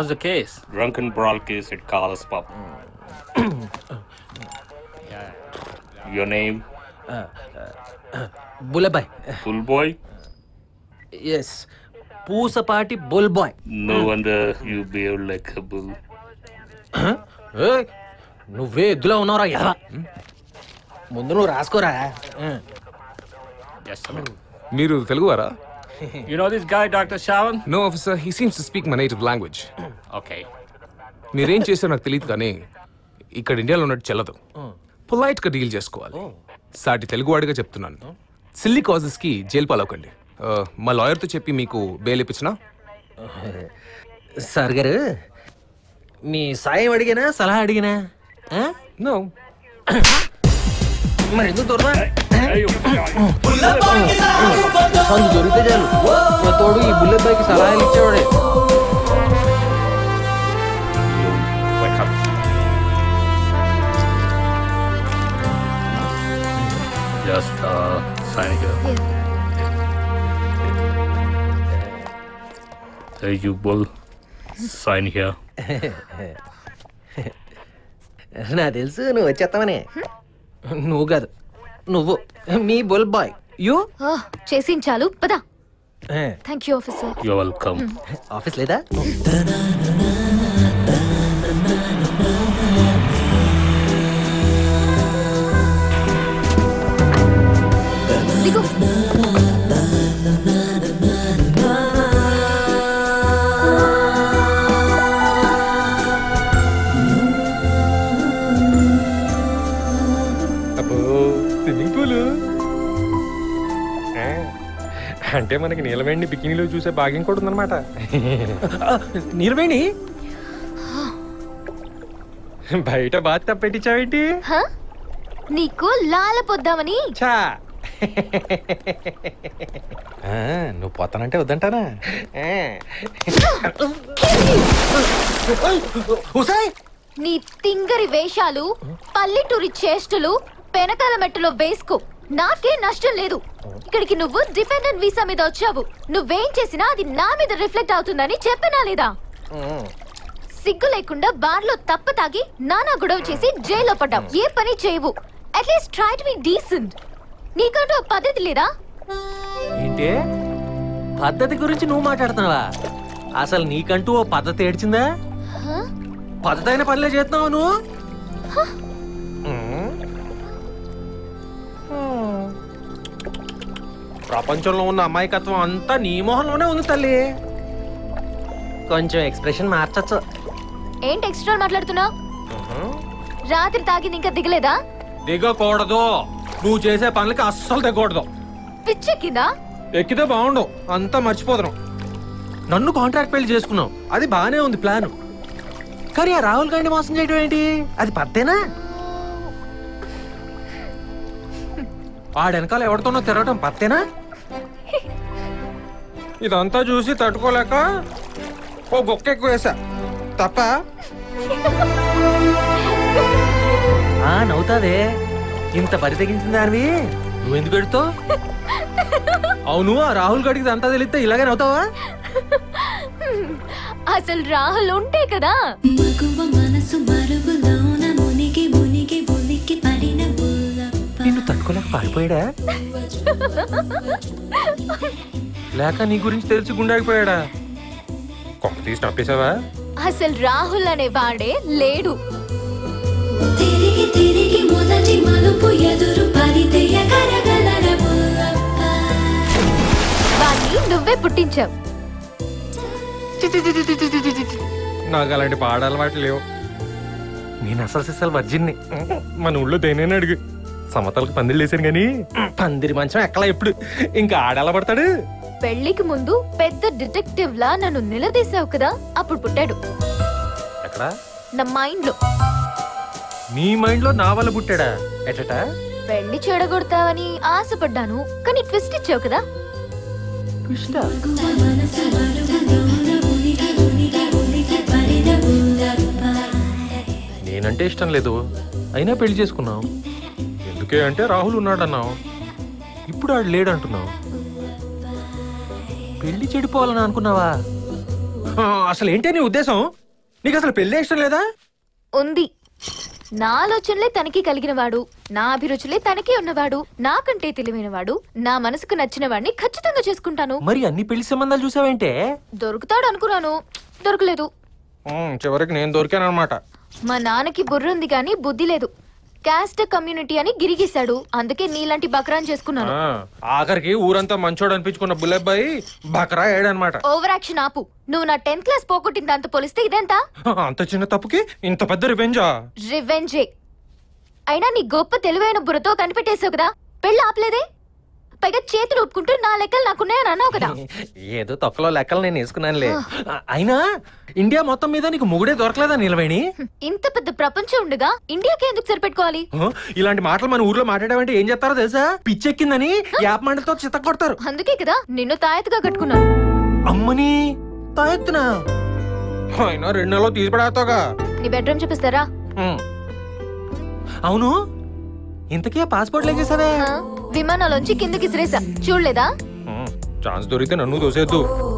What's the case? Drunken brawl case at Carlos Pub. Your name? Bullabbai Bull Boy? Yes Pusapati Bull Boy No wonder you behave like a bull. నువ్వే ఎద్దులో ఉన్నావురా ఎలా ముందు నువ్వు రాసుకోరా Yes, sir. మీరు తెలుగువారా You know this guy, Dr. Shawan? No officer he seems to speak my native language Okay. మీరేం చేశారో నాకు తెలియదు కానీ ఇక్కడ ఇండియాలో ఉన్నట్టు చెల్లదు పొలైట్ గా డీల్ చేసుకోవాలి సాటి తెలుగువాడిగా చెప్తున్నాను సిల్లీ కాజెస్ కి జైలు పాలవకండి Uh, మా లాయర్తో చెప్పి మీకు బెయిల్ ఇప్పించినా సార్ గారు మీ సాయం అడిగినా సలహా అడిగినా ఆ? నో మరి ఎందుకు దూరమా సందు దొరికితే చాలు మా తోడు ఈ బుల్లెట్ బైక్ సలహాలు ఇచ్చేవాడే Wake up. Just uh, sign here. Hey, you bull. Sign here. నా తెలుసు నువ్వు వచ్చేస్తావనే నువ్వు కాదు నువ్వు మీ బుల్ బాయ్ యూ చేసించాలు పదా thank you officer You're welcome. Office లేదా దిగు అబ్బో స్విమ్మింగ్ పూల్ అంటే మనకి నీలవేణి బికినీలో చూసే భాగ్యం కూడా ఉందన్నమాట నీరువేణి బయట బాత్ టబ్ పెట్టించావేంటి హ? నీకు లాల పొద్దామని చా ఆ, నువ్వు పోతానంటే వద్దంటానా ఆ. హుసాయ్ నీ తింగరి వేషాలు పల్లెటూరి చేష్టలు పెనకాల మెట్టులో వేసుకో నాకే నష్టం లేదు ఇక్కడికి నువ్వు డిపెండెంట్ వీసా మీద వచ్చావు నువ్వేం చేసినా అది నా మీద రిఫ్లెక్ట్ అవుతుందని చెప్పనా లేదా సిగ్గు లేకుండా బార్లో తప్ప తాగి నానా గొడవ చేసి జైల్లో పడ్డావు ఏ పని చేయవు at least try to be decent నీకంటూ ఓ పద్ధతి లేదా ఏంటి పద్ధతి గురించి నువ్వు మాట్లాడుతున్నావా అసలు నీకంటూ ఓ పద్ధతి ఏడ్చిందా హ? పద్ధతి అయిన పనులే చేస్తున్నావు నువ్వు ప్రపంచంలో ఉన్న అమాయకత్వం అంతా నీ మొహంలోనే ఉంది తల్లి కొంచెం ఎక్స్ప్రెషన్ మార్చచ్చు ఏంటి ఎక్స్ట్రా మాట్లాడుతున్నావు రాత్రి తాగింది ఇంకా దిగలేదా దిగకూడదు నువ్వు చేసే పనులకి అస్సలు దిగకూడదు పిచ్చెక్కిందా ఎక్కితే బాగుండు అంతా మర్చిపోతున్నాం నన్ను కాంట్రాక్ట్ పెళ్లి చేసుకున్నావు అది బాగానే ఉంది ప్లాన్ కానీ ఆ రాహుల్ గాంధీ మోసం చేయడం ఏంటి అది పత్తేనా ఆడెనకాల ఎవరితోనో తిరగటం పత్తేనా ఇదంతా చూసి తట్టుకోలేక ఓ గొక్క ఎక్కువ వేసా తప్ప ఆ నవ్వుతాదే ఇంత బరి తెగించింది దానివి నువ్వెందుకు పెడుతావు అవును ఆ రాహుల్ గడికి అంతా తెలిస్తే ఇలాగే నవ్వుతావా అసలు రాహుల్ ఉంటే కదా మగువ మనసు మరుగులోన మునిగి మునిగి ఉలికి పడిన బుల్లప్ప నిన్ను తట్టుకోలేక పారిపోయాడా లేక నీ గురించి తెలిసి గుండాగిపోయాడా కొంప తీసి నప్పేసావా అసలు రాహుల్ అనే వాడే లేడు తిరిగి తిరిగి మొదటి మలుపు ఎదురు పడితే ఎగరగలర బుల్లప్ప వాణ్ణి నువ్వే పుట్టించావు నాకు అలాంటి పాడ అలవాటు లేవు నేను అసలు సిసలు వర్జిన్ని మన ఊళ్ళో దేనైనా అడుగు సమతలకు పందిళ్ళు వేసాను కానీ పందిరి మంచం ఎక్కలా ఎప్పుడు ఇంకా ఆడెలా పడతాడు పెళ్లికి ముందు పెద్ద డిటెక్టివ్ లా నన్ను నిలదీసావు కదా అప్పుడు పుట్టాడు ఎక్కడ నా మైండ్ లో నీ మైండ్ లో నా వల్ల పుట్టాడా ఎటట పెళ్లి చెడగొడతావని ఆశపడ్డాను కానీ ట్విస్ట్ ఇచ్చావు కదా మగువ మనసు మరుగులోన మునిగి మునిగి ఉలికి పడిన బుల్లప్ప నేనంటే ఇష్టం లేదు అయినా పెళ్లి చేసుకున్నావు ఎందుకే అంటే రాహుల్ ఉన్నాడు అన్నావు ఇప్పుడు ఆడు లేడు అంటున్నావు పెళ్లి చెడిపోవాలని అనుకున్నావా ఆ, అసలు ఏంటి నీ ఉద్దేశం నీకు అసలు పెళ్ళే ఇష్టం లేదా ఉంది నా ఆలోచనలే తనకి కలిగిన వాడు నా అభిరుచులే తనకి ఉన్నవాడు నాకంటే తెలివైన వాడు నా మనసుకు నచ్చిన వాడిని ఖచ్చితంగా చేసుకుంటాను మరి అన్ని పెళ్లి సంబంధాలు చూసావేంటే దొరుకుతాడు అనుకున్నాను దొరకలేదు ఉమ్, చివరికి నేను దొరికానమాట మా నాన్నకి బుర్ర ఉంది కానీ బుద్ధి లేదు క్యాస్ట్ కమ్యూనిటీ అని గిరిగీశాడు అందుకే నీలాంటి బక్రాన్ చేసుకున్నాను ఆఖరికి ఊరంతా మంచోడు అనిపించుకున్న బుల్లెబ్బాయి బకరా ఏడనమాట ఓవర్ యాక్షన్ ఆపు నువ్వు నా టెన్త్ క్లాస్ పోగొట్టిన దాంతో పోలిస్తే ఇదెంత అంత చిన్న తప్పుకి ఇంత పెద్ద రివెంజా రివెంజే అయినా నీ గొప్ప తెలివైన బుర్రతో కనిపెట్టేశావు కదా పెళ్ళి ఆపలేదే పైగా చేతులు ఒప్పుకుంటూ నా లెక్కలు నాకున్నాయని అన్నావు కదా ఏదో తొక్కలో లెక్కలు నేను వేసుకున్నానులే అయినా ఇండియా మొత్తం మీద నీకు మొగుడే దొరకలేదా నిలవేణి ఇంత పెద్ద ప్రపంచం ఉండగా ఇండియాకి ఎందుకు సరిపెట్టుకోవాలి ఆ, ఇలాంటి మాటలు మన ఊర్లో మాట్లాడామంటే ఏం చేస్తారో తెలుసా పిచ్చెక్కిందని యాప్ మంటతో చిత్త కొడతారు అందుకే కదా నిన్ను తాయెత్తుగా కట్టుకున్నాను అమ్మని తాయెత్తునా అయినా రెండు నెలలు తీసిపడేస్తావుగా నీ బెడ్రూమ్ చూపిస్తారా అవును ఇంతకీ ఆ పాస్పోర్ట్ లేకేసావే ఆ, విమానాలోంచి కిందకి సిరేసా చూడలేదా ఛాన్స్ దొరికితే నన్ను దోసేద్దు